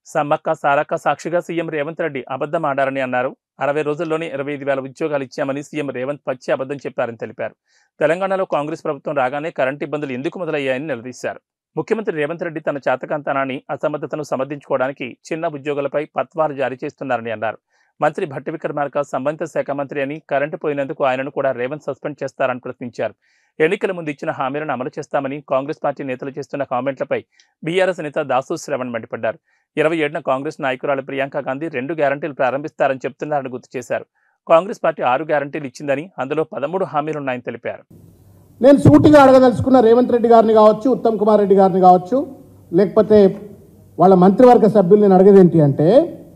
సమ్మక్క సారక్క సాక్షిగా సీఎం రేవంత్ రెడ్డి అబద్ధం ఆడారని అన్నారు అరవై రోజుల్లోనే ఇరవై ఐదు వేల ఉద్యోగాలు ఇచ్చామని సీఎం రేవంత్ పచ్చి అబద్ధం చెప్పారని తెలిపారు తెలంగాణలో కాంగ్రెస్ ప్రభుత్వం రాగానే కరెంటు ఇబ్బందులు ఎందుకు మొదలయ్యాయని నిలదీశారు ముఖ్యమంత్రి రేవంత్ రెడ్డి తన చాతకంతనాన్ని అసమర్థతను సమర్థించుకోవడానికి చిన్న ఉద్యోగులపై పత్వాలు జారీ చేస్తున్నారని అన్నారు మంత్రి భట్టి విక్రమార్క సంబంధిత శాఖ మంత్రి అని కరెంటు పోయినందుకు ఆయనను కూడా రేవంత్ సస్పెండ్ చేస్తారని ప్రశ్నించారు ఎన్నికల ముందు ఇచ్చిన హామీలను అమలు చేస్తామని కాంగ్రెస్ పార్టీ నేతలు చేస్తున్న కామెంట్లపై బీఆర్ఎస్ నేత దాసు శ్రవణ్ మండిపడ్డారు ఇరవై ఏడున కాంగ్రెస్ నాయకురాలు ప్రియాంక గాంధీ రెండు గ్యారంటీలు ప్రారంభిస్తారని చెప్తున్నారని గుర్తు చేశారు కాంగ్రెస్ పార్టీ ఆరు గ్యారంటీలు ఇచ్చిందని అందులో పదమూడు హామీలున్నాయని తెలిపారు నేను సూటిగా అడగదలుచుకున్న రేవంత్ రెడ్డి గారిని కావచ్చు ఉత్తమ్ కుమార్ రెడ్డి గారిని కావచ్చు లేకపోతే వాళ్ళ మంత్రివర్గ సభ్యులు నేను అడగేది ఏంటి అంటే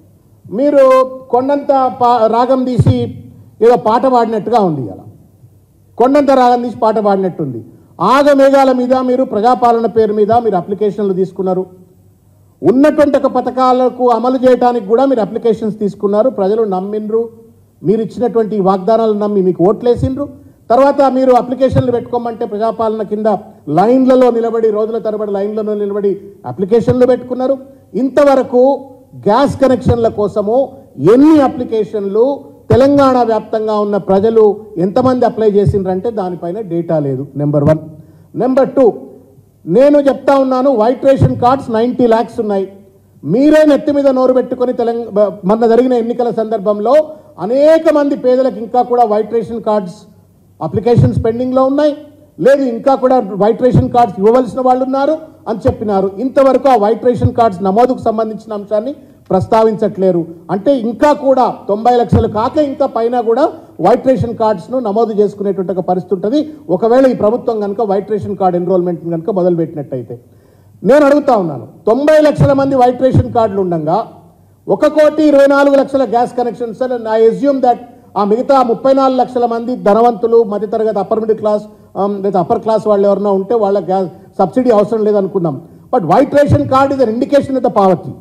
మీరు కొండంత పా రాగం తీసి ఏదో పాట పాడినట్టుగా ఉంది అలా కొండంత రాగం తీసి పాట పాడినట్టుంది ఆగమేఘాల మీద మీరు ప్రజాపాలన పేరు మీద మీరు అప్లికేషన్లు తీసుకున్నారు ఉన్నటువంటి ఒక పథకాలకు అమలు చేయడానికి కూడా మీరు అప్లికేషన్స్ తీసుకున్నారు ప్రజలు నమ్మిండ్రు మీరు ఇచ్చినటువంటి ఈ వాగ్దానాలు నమ్మి మీకు ఓట్లేసిండ్రు తర్వాత మీరు అప్లికేషన్లు పెట్టుకోమంటే ప్రజాపాలన కింద లైన్లలో నిలబడి రోజుల తరబడి లైన్లలో నిలబడి అప్లికేషన్లు పెట్టుకున్నారు ఇంతవరకు గ్యాస్ కనెక్షన్ల కోసము ఎన్ని అప్లికేషన్లు తెలంగాణ వ్యాప్తంగా ఉన్న ప్రజలు ఎంతమంది అప్లై చేసిండ్రంటే దానిపైన డేటా లేదు నెంబర్ వన్ నెంబర్ టూ నేను చెప్తా ఉన్నాను white ration cards ninety lakhs ఉన్నాయి మీరే నెత్తి మీద నోరు పెట్టుకొని తెలంగాణ మొన్న జరిగిన ఎన్నికల సందర్భంలో అనేక మంది పేదలకు ఇంకా కూడా వైట్ రేషన్ కార్డ్స్ అప్లికేషన్స్ పెండింగ్లో ఉన్నాయి లేదు ఇంకా కూడా వైట్ రేషన్ కార్డ్స్ ఇవ్వవలసిన వాళ్ళు ఉన్నారు అని చెప్పినారు ఇంతవరకు ఆ వైట్ రేషన్ కార్డ్స్ నమోదుకు సంబంధించిన అంశాన్ని ప్రస్తావించట్లేరు అంటే ఇంకా కూడా తొంభై లక్షలు కాక ఇంకా పైన కూడా వైట్ రేషన్ కార్డ్స్ను నమోదు చేసుకునేటువంటి ఒక పరిస్థితి ఉంటుంది ఒకవేళ ఈ ప్రభుత్వం కనుక వైట్ రేషన్ కార్డ్ ఎన్రోల్మెంట్ కనుక మొదలుపెట్టినట్టయితే నేను అడుగుతా ఉన్నాను తొంభై లక్షల మంది వైట్ రేషన్ కార్డులు ఉండగా ఒక కోటి ఇరవై నాలుగు లక్షల gas connections I assume that ఆ మిగతా ముప్పై నాలుగు లక్షల మంది ధనవంతులు మధ్యతరగతి అప్పర్ మిడిల్ క్లాస్ లేదా అప్పర్ క్లాస్ వాళ్ళు ఎవరైనా ఉంటే వాళ్ళ గ్యాస్ సబ్సిడీ అవసరం లేదనుకున్నాం but white ration card is an indication of the poverty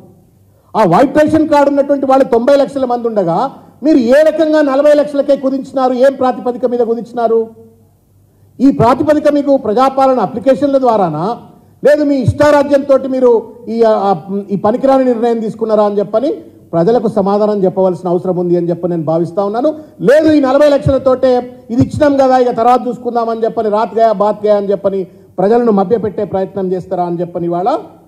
ఆ వైట్ రేషన్ కార్డు ఉన్నటువంటి వాళ్ళు తొంభై లక్షల మంది ఉండగా మీరు ఏ రకంగా నలభై లక్షలకే కుదించినారు ఏం ప్రాతిపదిక మీద కుదించినారు ఈ ప్రాతిపదిక మీకు ప్రజాపాలన అప్లికేషన్ల ద్వారానా లేదు మీ ఇష్టారాజ్యంతో మీరు ఈ ఆ, ఈ పనికిరాని నిర్ణయం తీసుకున్నారా అని చెప్పని ప్రజలకు సమాధానం చెప్పవలసిన అవసరం ఉంది అని చెప్పి నేను భావిస్తా ఉన్నాను లేదు ఈ నలభై లక్షలతోటే ఇది ఇచ్చినాం కదా ఇక తర్వాత చూసుకుందామని చెప్పని రాత్ గయా బాత్ గయా అని చెప్పని ప్రజలను మభ్యపెట్టే ప్రయత్నం చేస్తారా అని చెప్పని ఇవాళ